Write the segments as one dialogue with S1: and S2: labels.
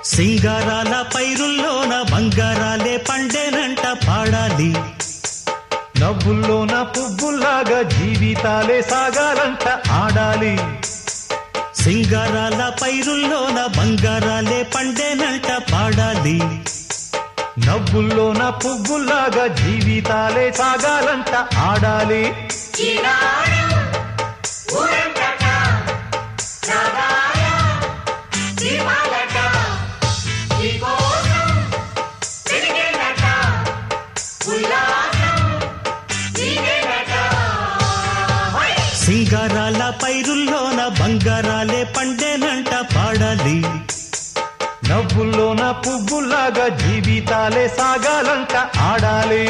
S1: సింగారాల పైరుల్లోన బంగారాలే పండేనంట పాడాలి
S2: నవ్వుల్లోన పువ్వుల్లాగా జీవితాలే సాగాలంట ఆడాలి
S1: సింగారాల పైరుల్లోన బంగారాలే పండేనంట పాడాలి
S2: నవ్వుల్లోన పువ్వుల్లాగా జీవితాలే సాగాలంట ఆడాలి
S3: ఈనాడు ఊరంతట రాగాల దీపాలట నీకోసం వెలిగేనట ఉల్లాసం నీదేనట హై!
S1: సింగారాల పైరుల్లోన బంగారాలే పండేనంట పాడాలి
S2: నవ్వుల్లోన పువ్వుల్లాగా జీవితాలే సాగాలంట ఆడాలి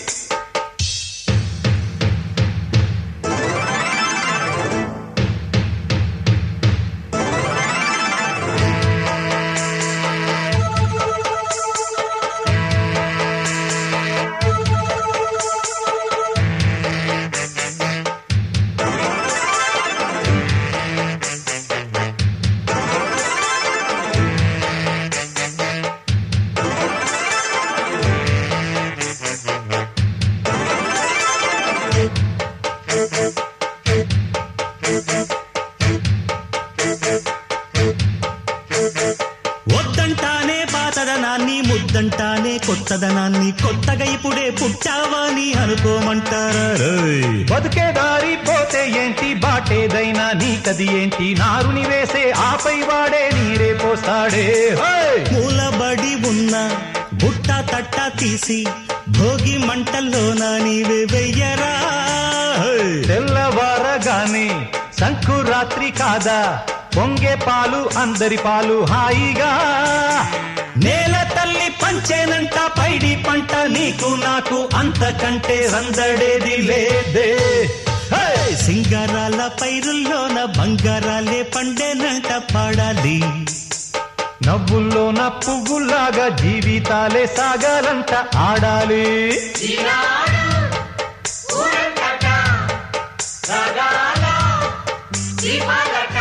S1: వద్దంటానే పాతదనాన్ని ముద్దంటానే కొత్తదనాన్ని కొత్తగా ఇప్పుడే పుట్టావని అనుకోమంటారా రేయ్.
S2: బతుకే దారి పోతే ఏంటి బాటేదైనా నీకది ఏంటి నారుని వేసే ఆపై వాడే నీరే పోస్తాడే హోయ్!
S1: మూలబడి ఉన్న బుట్ట తట్ట తీసి భోగి మంటల్లోన నీవే వెయ్యరా హేయ్.
S2: తెల్లవారగానే సంకురాత్రి కాదా పొంగే పాలు అందరి పాలు హాయిగా
S1: నేల తల్లి పంచేనంట పైడి పంట నీకు నాకు అంతకంటే రందడేది లేదే హేయ్! సింగారాల పైరుల్లోన బంగారాలే పండేనంట పాడాలి
S2: నవ్వుల్లోన పువ్వుల్లాగా జీవితాలే సాగాలంట ఆడాలి
S3: ఈనాడు ఊరంతట రాగాల దీపాలట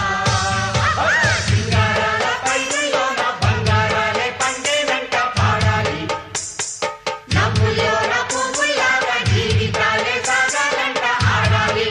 S3: సింగారాల పైరుల్లోన బంగారాలే పండేనంట పాడాలి నవ్వుల్లోన పువ్వుల్లాగా జీవితాలే సాగాలంట ఆడాలి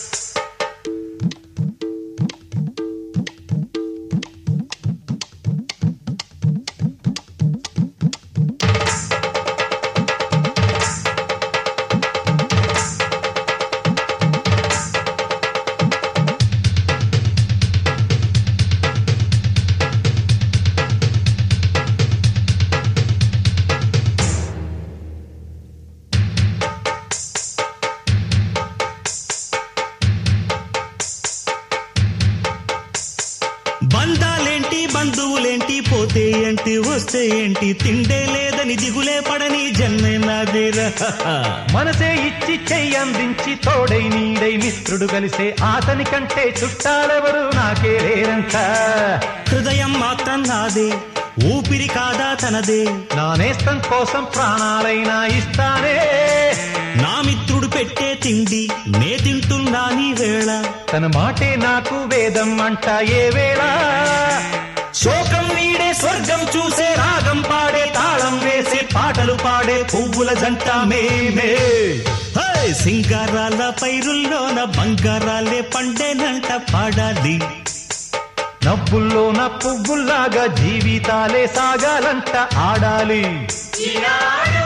S1: బంధాలేంటి బంధువులేంటి పోతే ఏంటి వస్తే ఏంటి తిండే లేదని దిగులే పడని జన్మే నాదేరా
S2: మనసే ఇచ్చి చెయ్యందించి తోడై నీడై మిత్రుడు కలిసే అతని కంటే చుట్టాలెవరు నాకే లేరంట
S1: హృదయం మాత్రం నాదే ఊపిరి కాదా తనదే
S2: నా నేస్తం కోసం ప్రాణాలైనా ఇస్తానే
S1: నా మిత్రుడు పెట్టే తిండి నే తింటున్నా నీ వేళ
S2: తన మాటే నాకు వేదం అంట ఏ వేళ
S1: శోకం వీడే స్వర్గం చూసే రాగం పాడే తాళం వేసే పాటలు పాడే పువ్వుల జంట మేమే హే! సింగారాల పైరుల్లోన బంగారాలే పండేనంట పాడాలి
S2: నవ్వుల్లోన పువ్వుల్లాగా జీవితాలే సాగాలంట ఆడాలి
S3: ఈనాడు